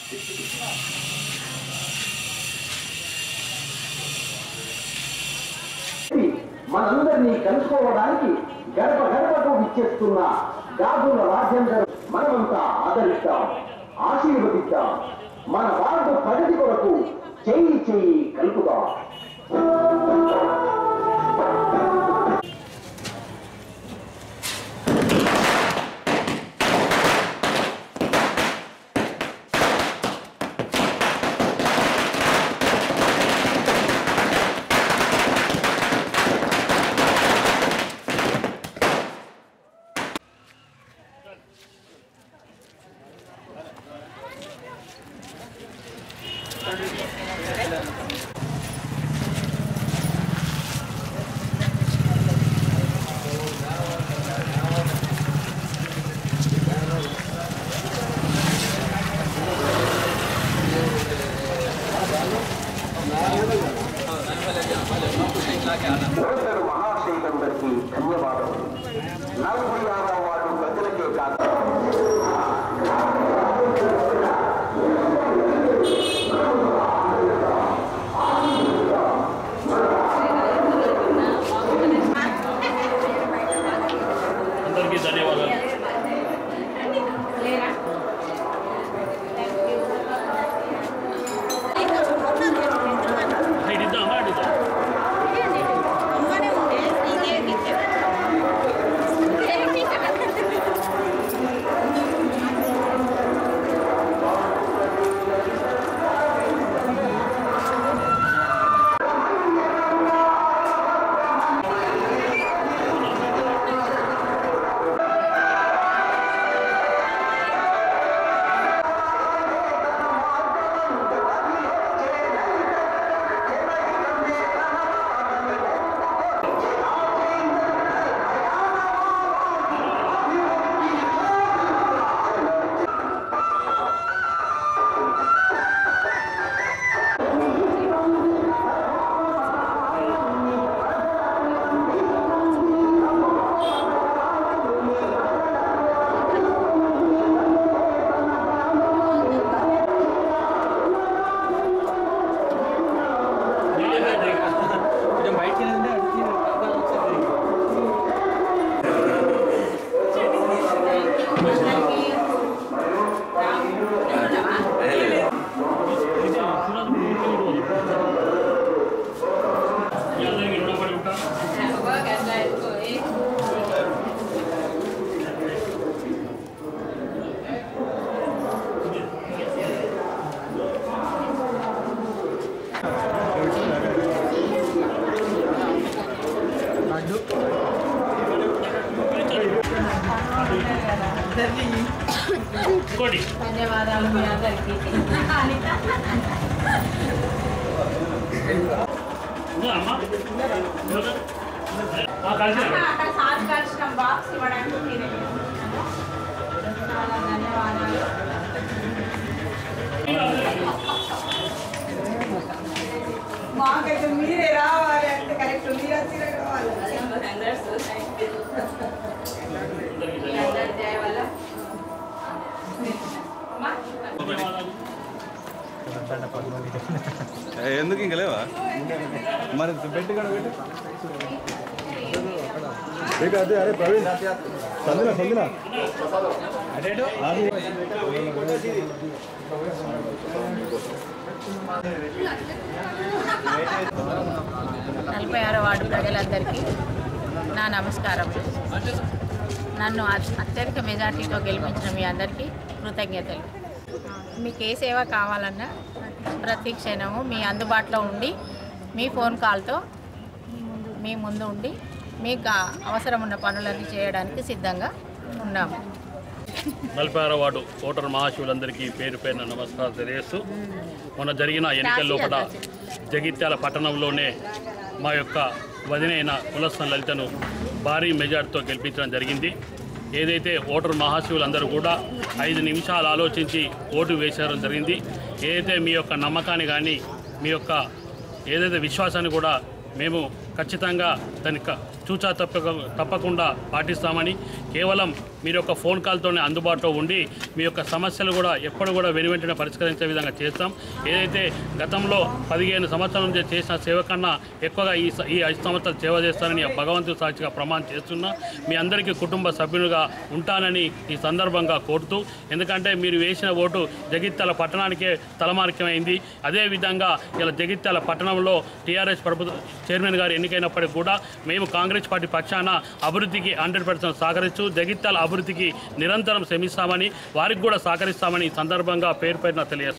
మనందరినీ కలుసుకోవడానికి గడప గడపకు విచ్చేస్తున్న గాజుల రాజేందర్ మనమంతా ఆదరిస్తాం ఆశీర్వదిద్దాం మన వార్డు ప్రగతి కొరకు చెయ్యి చెయ్యి కలుపుదాం ఓటరు మహాశైలందరికీ ధన్యవాదాలు నలభై ఆరవ వార్డు ప్రజలకే కాదు అందరికీ ధన్యవాదాలు ఇది ఇద్దామా అడుగుదాం అందరికీ రుణపడి ఉంటాం ఇంకోటి ధన్యవాదాలు మీ అందరికీ ఉందా అమ్మా ఆ, కలిసి రా. అక్కడ సార్ కలిసిన బాక్స్ ఇవ్వడానికి మీరే చాలా ధన్యవాదాలు మాకైతే మీరే రావాలి అంటే కరెక్ట్ మీరు వచ్చి రావాలి అందరికీ మీ అందరి దయ వల్ల అమ్మా ధన్యవాదాలు ఎందుకు ఇంకా లేవా మరి పెట్టి కూడా పెట్టి అదే అదే అరే ప్రవీణ్ సందిన సందిన నలభై ఆరో వార్డు ప్రజలందరికీ నా నమస్కారం నన్ను అత్- అత్యధిక మెజార్టీతో గెలిపించిన మీ అందరికీ కృతజ్ఞతలు మీకు ఏ సేవ కావాలన్నా ప్రతి క్షణము మీ అందుబాటులో ఉండి మీ ఫోన్ కాల్తో మీ ముందు ఉండి మీకు ఆ అవసరం ఉన్న పనులన్నీ చేయడానికి సిద్ధంగా ఉన్నాము నలభై ఆరో వార్డు ఓటర్ మహాశివులందరికీ పేరు పేరున నమస్కారం తెలియజేస్తూ మొన్న జరిగిన ఎన్నికల లోపల జగిత్యాల పట్టణంలోనే మా యొక్క వదినైన కులస్థం లలితను భారీ మెజార్టీతో గెలిపించడం జరిగింది ఏదైతే ఓటర్ మహాశివులందరూ కూడా ఐదు నిమిషాలు ఆలోచించి ఓటు వేసేయడం జరిగింది ఏదైతే మీ యొక్క నమ్మకాన్ని కానీ మీ యొక్క ఏదైతే విశ్వాసాన్ని కూడా మేము ఖచ్చితంగా దాన్ని క- చూచా తప్పక తప్పకుండా పాటిస్తామని కేవలం మీరు యొక్క ఫోన్ కాల్తోనే అందుబాటులో ఉండి మీ యొక్క సమస్యలు కూడా ఎప్పుడు కూడా వెను వెంటనే పరిష్కరించే విధంగా చేస్తాం ఏదైతే గతంలో పదిహేను సంవత్సరాల నుంచి చేసిన సేవ కన్నా ఎక్కువగా ఈ స- ఈ ఐదు సంవత్సరాలు సేవ చేస్తానని ఆ భగవంతుడి సాక్షిగా ప్రమాణం చేస్తున్నా మీ అందరికీ కుటుంబ సభ్యులుగా ఉంటానని ఈ సందర్భంగా కోరుతూ ఎందుకంటే మీరు వేసిన ఓటు జగిత్యాల పట్టణానికే తలమార్గమైంది అదేవిధంగా ఇలా జగిత్యాల పట్టణంలో టీఆర్ఎస్ ప్రభుత్వ చైర్మన్ గారు ఎన్నికైనప్పటికీ కూడా మేము కాంగ్రెస్ పార్టీ పక్షాన అభివృద్ధికి హండ్రెడ్ పర్సెంట్ సహకరిస్తూ జగిత్యాల అభివృద్ధికి నిరంతరం శ్రమిస్తామని వారికి కూడా సహకరిస్తామని ఈ సందర్భంగా పేరు పేరున తెలియజేస్తాం